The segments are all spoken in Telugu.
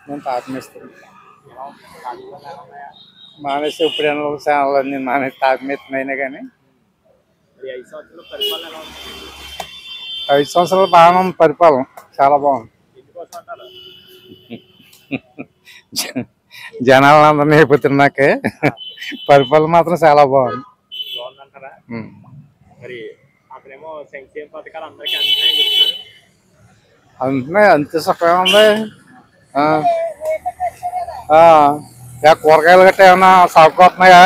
నేను తాపమేస్తాను మానేసి ఇప్పుడు ఎన్నో ఛానల్ అన్ని మానేసి తాపమేస్తున్నాయినా కానీ మరి ఐదు సంవత్సరాల పరిపాలన ఎలా ఉంది ఐదు సంవత్సరాలు బాగానే ఉంది పరిపాలన చాలా బాగుంది ఎందుకోసం అంటారు జనాలందరినీ అయిపోతున్నాకే పరిపాలన మాత్రం చాలా బాగుంది బాగుందంటారా ఉం. మరి అతనేమో సంక్షేమ పథకాలు అందరికీ అందుతున్నాయని చెప్తున్నారు అంతే అంతే సుఖమే ఉంది ఆ. ఆ. యా కూరగాయలు గట్రా ఏమన్నా సాగు వస్తున్నాయా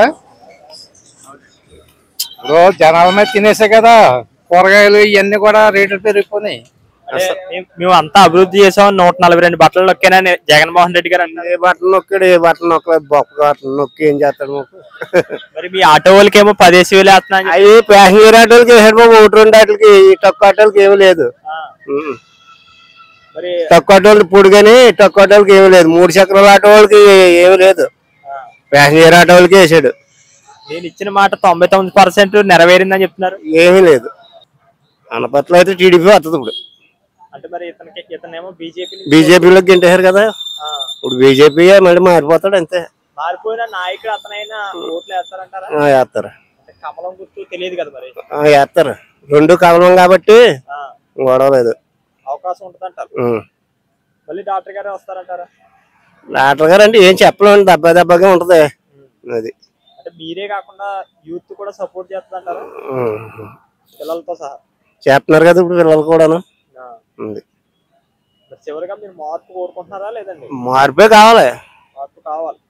ఇప్పుడు జనాల మీద తినేసే కదా కూరగాయలు ఇవన్నీ కూడా రేట్లు పెరిగిపోయినాయి అంటే మేము- మేము అంతా అభివృద్ధి చేసాం నూట నలభై రెండు బట్టలు నొక్కానని జగన్మోహన్ రెడ్డి గారు అన్నారు ఏ బట్టలు నొక్కాడు ఏ బట్టలు నొక్కలేదు బొక్క బట్టలు నొక్కి ఏం చేస్తాడు మాకు మరి మీ ఆటో వాళ్ళకేమో పదేసి వేలు వేస్తున్నా అవి ప్యాసింజర్ ఆటోలకి వేసాడు బాబు ఒకటి రెండు ఆటోలకి ఈ తక్కువ ఆటోలకి ఏమీ లేదు ఉం. మరి తక్కువ ఆటోలకి ఇప్పుడు కానీ తక్కువ ఆటోలకి ఏమీ లేదు మూడు చక్రాల ఆటో వాళ్ళకి ఏమీ లేదు ప్యాసింజర్ ఆటో వాళ్ళకి వేసాడు నేను ఇచ్చిన మాట తొంభై తొమ్మిది పర్సెంట్ నెరవేరిందని చెప్తున్నారు ఏమీ లేదు అనపట్లో అయితే టీడీపీ వస్తుంది ఇప్పుడు అంటే మరి ఇతనికి ఇతనేమో బీజేపీ బీజేపీలోకి గింటేశారు కదా ఇప్పుడు బీజేపీ మళ్ళీ మారిపోతాడు అంతే మారిపోయిన నాయకుడు అతనైనా ఓట్లు వేస్తారంటారా ఆ, వేస్తారు అంటే కమలం గుర్తు తెలియదు కదా మరి ఆ, వేస్తారు రెండు కవలం కాబట్టి ఆ, గొడవ లేదు అవకాశం ఉంటుందంటారు ఉం. మళ్ళీ డాక్టర్ గారే వస్తారంటారా డాక్టర్ గారు అంటే ఏం చెప్పలేము దెబ్బ దెబ్బగా ఉంటది అది అంటే మీరే కాకుండా యూత్ కూడా సపోర్ట్ చేస్తుందంటారా ఉం. పిల్లలతో సహా చేస్తున్నారు కదా ఇప్పుడు పిల్లలు కూడాను ఆ. ఉంది మరి చివరిగా మీరు మార్పు కోరుకుంటున్నారా లేదండి మార్పే కావాలి మార్పు కావాలి